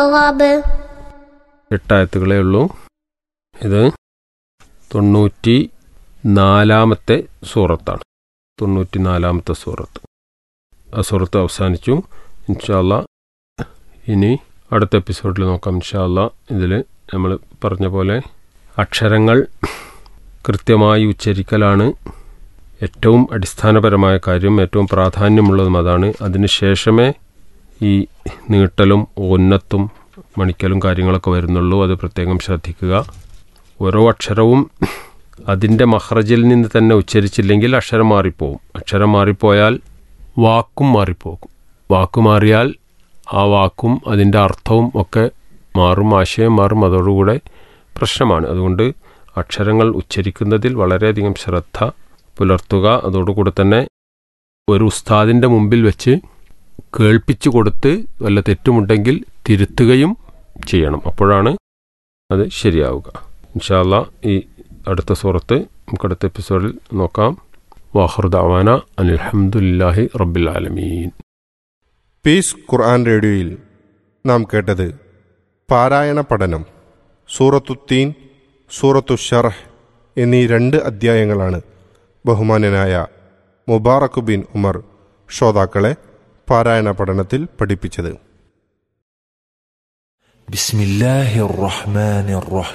ജവാബ് എട്ടായത്തുകളേ ഉള്ളൂ ഇത് തൊണ്ണൂറ്റി നാലാമത്തെ സൂറത്താണ് തൊണ്ണൂറ്റി നാലാമത്തെ സൂറത്ത് ആ സൂറത്ത് അവസാനിച്ചു ഇൻഷാല്ല ഇനി അടുത്ത എപ്പിസോഡിൽ നോക്കാം ഇൻഷാല്ല ഇതിൽ നമ്മൾ പറഞ്ഞ പോലെ അക്ഷരങ്ങൾ കൃത്യമായി ഉച്ചരിക്കലാണ് ഏറ്റവും അടിസ്ഥാനപരമായ കാര്യം ഏറ്റവും പ്രാധാന്യമുള്ളതും അതാണ് അതിനുശേഷമേ ഈ നീട്ടലും ഓന്നത്തും മണിക്കലും കാര്യങ്ങളൊക്കെ വരുന്നുള്ളൂ അത് പ്രത്യേകം ശ്രദ്ധിക്കുക ഓരോ അക്ഷരവും അതിൻ്റെ മഹ്റജിൽ നിന്ന് തന്നെ ഉച്ചരിച്ചില്ലെങ്കിൽ അക്ഷരം മാറിപ്പോവും അക്ഷരം മാറിപ്പോയാൽ വാക്കും മാറിപ്പോകും വാക്ക് മാറിയാൽ ആ വാക്കും അതിൻ്റെ അർത്ഥവും ഒക്കെ മാറും ആശയം മാറും അതോടുകൂടെ പ്രശ്നമാണ് അതുകൊണ്ട് അക്ഷരങ്ങൾ ഉച്ചരിക്കുന്നതിൽ വളരെയധികം ശ്രദ്ധ പുലർത്തുക അതോടുകൂടെ തന്നെ ഒരു ഉസ്താദിൻ്റെ മുമ്പിൽ വെച്ച് കേൾപ്പിച്ചു കൊടുത്ത് വല്ല തെറ്റുമുണ്ടെങ്കിൽ തിരുത്തുകയും ചെയ്യണം അപ്പോഴാണ് അത് ശരിയാവുക ഇൻഷാല്ല ഈ അടുത്ത സൂറത്ത് നമുക്ക് അടുത്ത എപ്പിസോഡിൽ നോക്കാം വാഹൃദാവാന അനിൽഹമുല്ലാഹി റബ്ബിൽ ആലമീൻ പീസ് ഖുർആൻ റേഡിയോയിൽ നാം കേട്ടത് പാരായണ പഠനം സൂറത്തുത്തീൻ സൂറത്തു ഷറഹ് എന്നീ രണ്ട് അധ്യായങ്ങളാണ് ബഹുമാന്യനായ മുബാറക് ബിൻ ഉമർ ശ്രോതാക്കളെ പാരായണ പഠനത്തിൽ പഠിപ്പിച്ചത് بسم الله الرحمن الرحيم